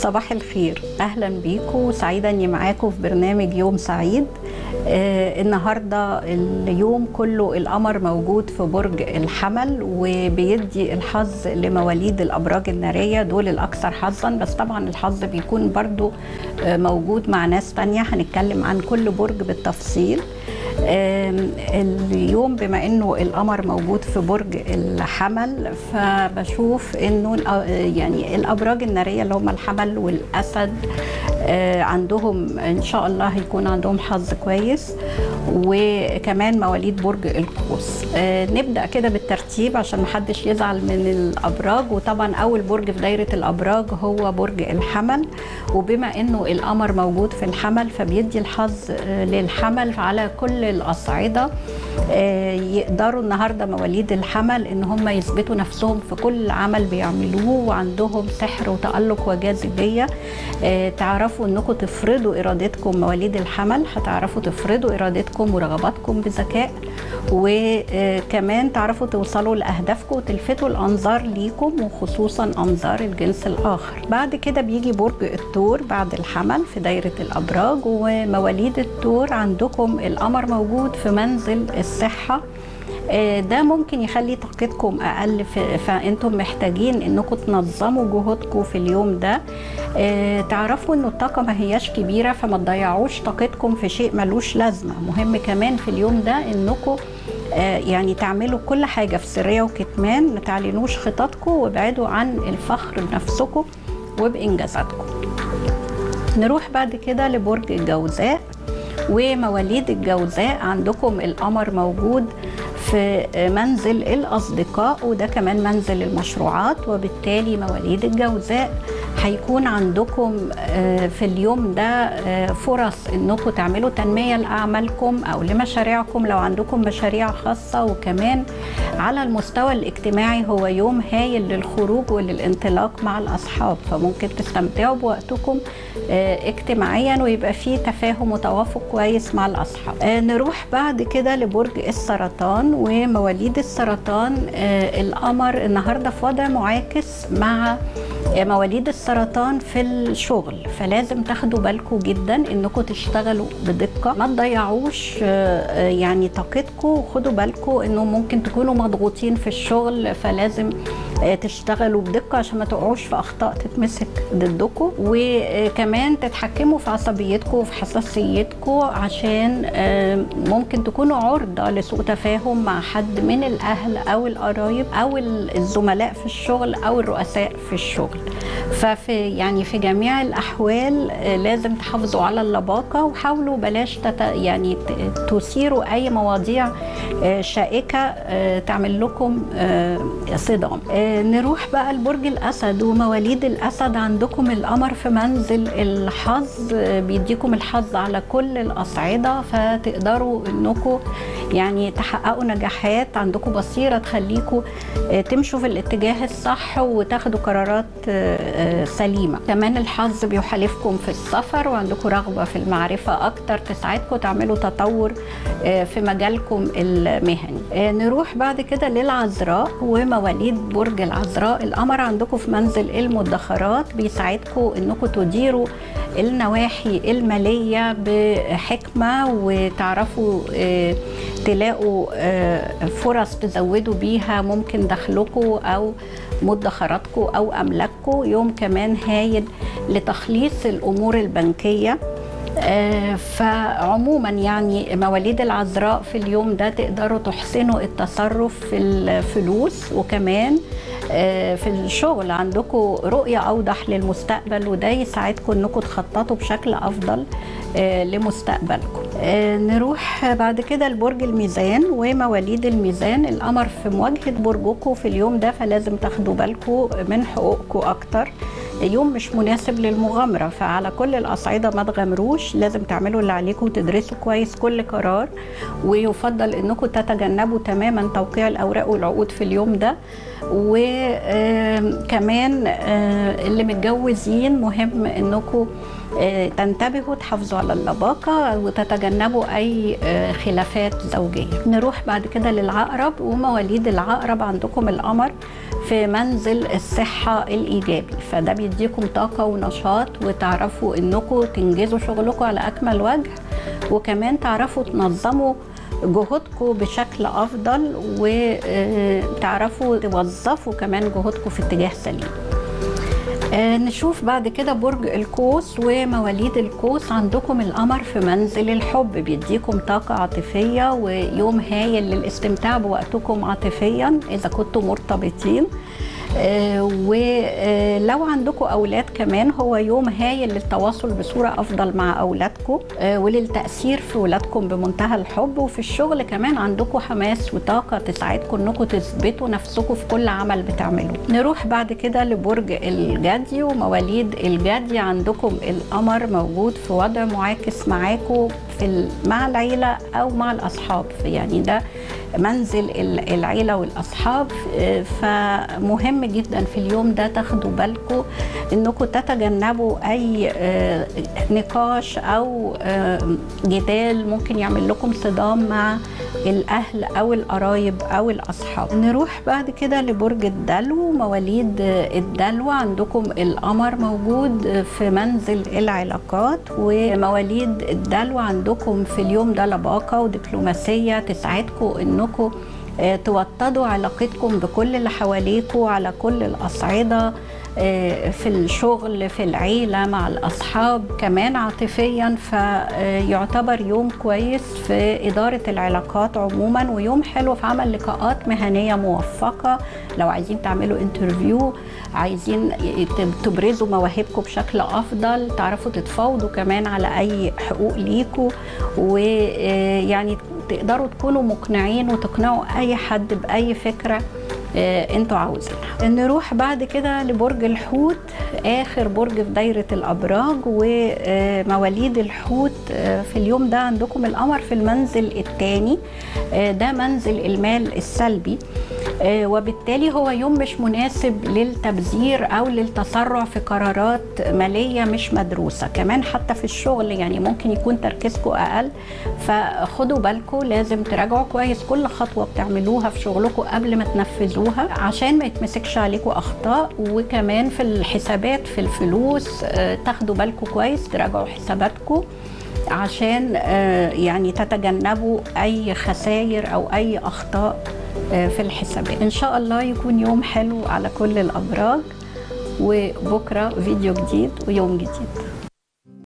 صباح الخير اهلا بيكم سعيده اني معاكم في برنامج يوم سعيد آه النهارده اليوم كله القمر موجود في برج الحمل وبيدي الحظ لمواليد الابراج الناريه دول الاكثر حظا بس طبعا الحظ بيكون برضو آه موجود مع ناس تانية هنتكلم عن كل برج بالتفصيل اليوم بما انه القمر موجود في برج الحمل فبشوف انه يعني الابراج الناريه اللي هم الحمل والاسد عندهم ان شاء الله هيكون عندهم حظ كويس وكمان مواليد برج القوس نبدا كده بالترتيب عشان محدش يزعل من الابراج وطبعا اول برج في دايره الابراج هو برج الحمل وبما انه القمر موجود في الحمل فبيدي الحظ للحمل على كل الاصعده يقدروا النهارده مواليد الحمل ان هم يثبتوا نفسهم في كل عمل بيعملوه وعندهم سحر وتالق وجاذبيه تعرفوا انكم تفرضوا ارادتكم مواليد الحمل هتعرفوا تفرضوا ارادتكم ورغباتكم بذكاء وكمان تعرفوا توصلوا لاهدافكم وتلفتوا الانظار ليكم وخصوصا انظار الجنس الاخر بعد كده بيجي برج الثور بعد الحمل في دايره الابراج ومواليد الثور عندكم القمر موجود في منزل الصحه ده ممكن يخلي طاقتكم اقل فانتم محتاجين انكم تنظموا جهودكم في اليوم ده تعرفوا ان الطاقه ما هياش كبيره فما تضيعوش طاقتكم في شيء ملوش لازمه مهم كمان في اليوم ده انكم يعني تعملوا كل حاجه في سريه وكتمان ما تعلنوش خططكم وابعدوا عن الفخر بنفسكم وبانجازاتكم نروح بعد كده لبرج الجوزاء ومواليد الجوزاء عندكم القمر موجود في منزل الأصدقاء وده كمان منزل المشروعات وبالتالي مواليد الجوزاء هيكون عندكم في اليوم ده فرص انكم تعملوا تنميه لاعمالكم او لمشاريعكم لو عندكم مشاريع خاصه وكمان على المستوى الاجتماعي هو يوم هايل للخروج وللانطلاق مع الاصحاب فممكن تستمتعوا بوقتكم اجتماعيا ويبقى فيه تفاهم وتوافق كويس مع الاصحاب نروح بعد كده لبرج السرطان ومواليد السرطان القمر النهارده في وضع معاكس مع مواليد السرطان في الشغل فلازم تاخدوا بالكم جدا انكم تشتغلوا بدقه ما تضيعوش يعني طاقتكم وخدوا بالكم انه ممكن تكونوا مضغوطين في الشغل فلازم تشتغلوا بدقه عشان ما تقعوش في اخطاء تتمسك ضدكم وكمان تتحكموا في عصبيتكم وفي حساسيتكم عشان ممكن تكونوا عرضه لسوء تفاهم مع حد من الاهل او القرايب او الزملاء في الشغل او الرؤساء في الشغل ففي يعني في جميع الاحوال لازم تحافظوا على اللباقه وحاولوا بلاش تت يعني تثيروا اي مواضيع شائكه تعمل لكم صدام نروح بقى لبرج الاسد ومواليد الاسد عندكم القمر في منزل الحظ بيديكم الحظ على كل الاصعده فتقدروا انكم يعني تحققوا نجاحات عندكم بصيره تخليكم تمشوا في الاتجاه الصح وتاخدوا قرارات سليمه كمان الحظ بيحالفكم في السفر وعندكم رغبه في المعرفه اكتر تساعدكم تعملوا تطور في مجالكم المهني نروح بعد كده للعذراء ومواليد برج العذراء القمر عندكم في منزل المدخرات بيساعدكم انكم تديروا النواحي الماليه بحكمه وتعرفوا تلاقوا فرص تزودوا بيها ممكن دخلكم او مدخراتكم او املاككم يوم كمان هايل لتخليص الامور البنكيه آه فعموما يعني مواليد العذراء في اليوم ده تقدروا تحسنوا التصرف في الفلوس وكمان آه في الشغل عندكم رؤية أوضح للمستقبل وده يساعدكم أنكم تخططوا بشكل أفضل آه لمستقبلكم نروح بعد كده لبرج الميزان ومواليد الميزان القمر في مواجهة برجكم في اليوم ده فلازم تاخدوا بالكم من حقوقكم أكتر يوم مش مناسب للمغامره فعلى كل الاصعده ما تغامروش لازم تعملوا اللي عليكم وتدرسوا كويس كل قرار ويفضل انكم تتجنبوا تماما توقيع الاوراق والعقود في اليوم ده وكمان اللي متجوزين مهم انكم تنتبهوا تحافظوا على اللباقة وتتجنبوا أي خلافات زوجية نروح بعد كده للعقرب ومواليد العقرب عندكم القمر في منزل الصحة الإيجابي فده بيديكم طاقة ونشاط وتعرفوا إنكم تنجزوا شغلكم على أكمل وجه وكمان تعرفوا تنظموا جهودكم بشكل أفضل وتعرفوا توظفوا كمان جهودكم في اتجاه سليم آه، نشوف بعد كده برج القوس ومواليد القوس عندكم القمر في منزل الحب بيديكم طاقة عاطفية ويوم هايل للاستمتاع بوقتكم عاطفيا إذا كنتم مرتبطين آه، ولو عندكم اولاد كمان هو يوم هايل للتواصل بصوره افضل مع اولادكم آه، وللتاثير في اولادكم بمنتهى الحب وفي الشغل كمان عندكم حماس وطاقه تساعدكم انكم تثبتوا نفسكم في كل عمل بتعملوه نروح بعد كده لبرج الجدي ومواليد الجدي عندكم القمر موجود في وضع معاكس معاكم في ال- مع العيله او مع الاصحاب يعني ده منزل ال- العيله والاصحاب آه، فمهم جدا في اليوم ده تاخدوا بالكم انكم تتجنبوا اي آه، نقاش او آه، جدال ممكن يعمل لكم صدام مع الاهل او القرايب او الاصحاب نروح بعد كده لبرج الدلو مواليد الدلو عندكم القمر موجود في منزل العلاقات ومواليد الدلو عندكم في اليوم ده لباقه ودبلوماسيه تساعدكم انكم آه، توطدوا علاقتكم بكل اللي حواليكوا على كل الأصعدة آه، في الشغل في العيلة مع الأصحاب كمان عاطفيا فيعتبر يوم كويس في إدارة العلاقات عموما ويوم حلو في عمل لقاءات مهنية موفقة لو عايزين تعملوا انترفيو عايزين تبرزوا مواهبكم بشكل أفضل تعرفوا تتفاوضوا كمان على أي حقوق ليكوا ويعني تقدروا تكونوا مقنعين وتقنعوا اي حد باي فكره آه، انتوا عاوزينها نروح بعد كده لبرج الحوت اخر برج في دايره الابراج ومواليد الحوت آه، في اليوم ده عندكم القمر في المنزل الثاني ده منزل المال السلبي آه، وبالتالي هو يوم مش مناسب للتبذير او للتسرع في قرارات ماليه مش مدروسه كمان حتى في الشغل يعني ممكن يكون تركيزكم اقل فخدوا بالكم لازم تراجعوا كويس كل خطوه بتعملوها في شغلكم قبل ما تنفذوها عشان ما يتمسكش عليكم اخطاء وكمان في الحسابات في الفلوس آه، تاخدوا بالكم كويس تراجعوا حساباتكم عشان آه، يعني تتجنبوا اي خسائر او اي اخطاء آه، في الحسابات ان شاء الله يكون يوم حلو على كل الابراج وبكره فيديو جديد ويوم جديد